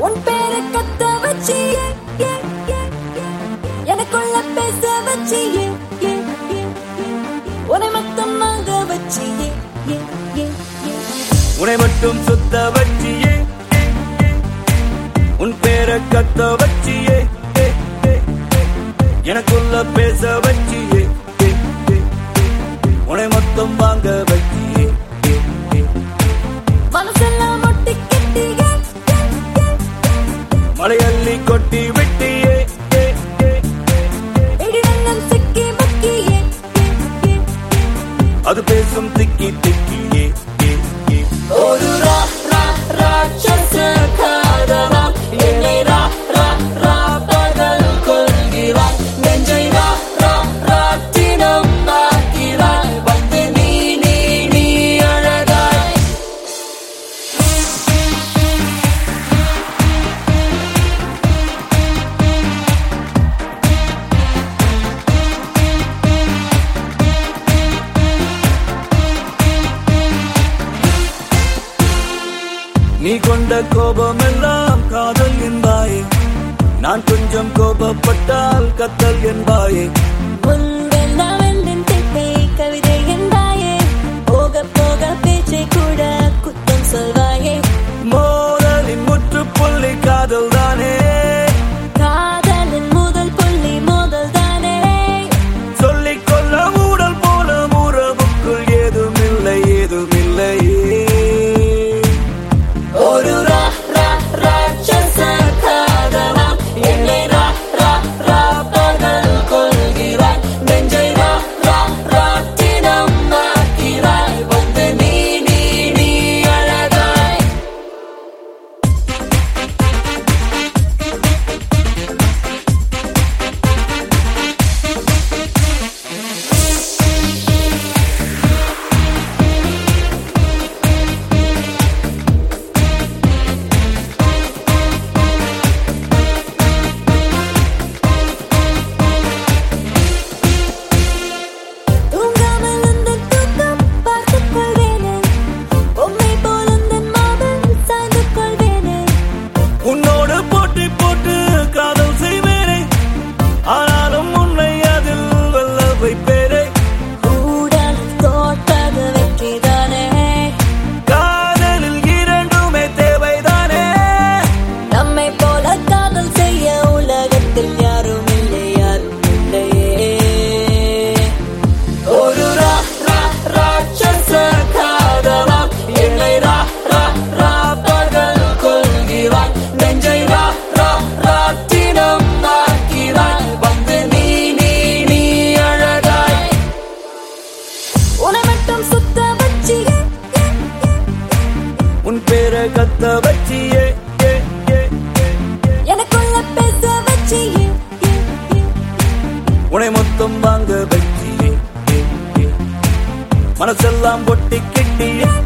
உன் பேரை கத்த வச்சு ஏ, ஏ, ஏ, ஏ. எனக்குள்ள பேச வச்சு ஏ, ஏ, ஏ, ஏ. உன்னை மொத்தம் வாங்க வச்சு ஏ, ஏ, ஏ, ஏ. உன்னை மட்டும் சுத்த வச்சியே உன் பேரை கத்த வச்சியே எனக்குள்ள பேச வச்சியே உன்னை மொத்தம் வாங்க வச்சியே மனசெல்லாம் மொட்டி கெட்டி ஏ, ஏ, ஏ, ஏ. மலையள்ளி கொட்டி விட்டியே இடிடங்கள் சிக்கி முக்கி ஏ, ஏ, ஏ, ஏ. அது பேசும் திக்கி திக்கியே ஒரு ரா ரா ராட்சச காதலாம் என்னை ரா ரா ரா பகல் கொள்கிறாய் நெஞ்சை ரா ரா ராட்டினம் ஆக்கிறாய் வந்து நீ நீ நீ அழகாய் நீ கொண்ட கோபமெல்லாம் காதல் என்பாயே நான் கொஞ்சம் கோபப்பட்டால் கத்தல் என்பாயே முன்பெல்லாம் வெள்ளன் திட்டை கவிதை என்பாயே போக போக பேச்சை கூட குத்தம் சொல்வாயே மோதலின் முற்றுப்புள்ளி காதல் தானே காதலின் முதல் புள்ளி மோதல் தானே சொல்லிக் கொள்ள ஊடல் போல உறவுக்குள் ஏதுமில்லை ஏதுமில்லையே ஒரு ரா ரா ராட்சச காதலாம் என்னை ரா ரா ரா பகல் கொள்கிறாய் நெஞ்சை ரா ரா ராட்டினம் ஆக்கிறாய் வந்து நீ நீ நீ அழகாய் தூங்காமல் உந்தன் தூக்கம் பார்த்துக் கொள்வேனே உம்மை போல் உந்தன் மார்பில் சாய்ந்து கொள்வேனே உன்னோடு போட்டி போட்டு காதல் செய்வேனே ஆனாலும் உன்னை அதில் வெல்ல வைப்பேனே கூடல் தோட்டது வெற்றிதானே காதலில் இரண்டுமே தேவைதானே நம்மை போல காதல் செய்ய உலகத்தில் யாரும் இல்லை யாரும் இல்லையே ஒரு ரா ரா ராட்சச காதலாம் என்னை ரா ரா ரா பகல் கொள்கிறாய் நெஞ்சை ரா ரா ராட்டினம் ஆக்கிறாய் வந்து நீ நீ நீ அழகாய் உன்னை மட்டும் சுத்த வச்சு ஏ, ஏ, ஏ, ஏ. உன் பேரை கத்த வச்சியே ஏ, ஏ, ஏ, ஏ. எனக்குள்ள பேச வச்சு ஏ, ஏ, ஏ. உன்னை மொத்தம் வாங்க வச்சியே ஏ, ஏ. மனசெல்லாம் பொட்டி கெட்டியே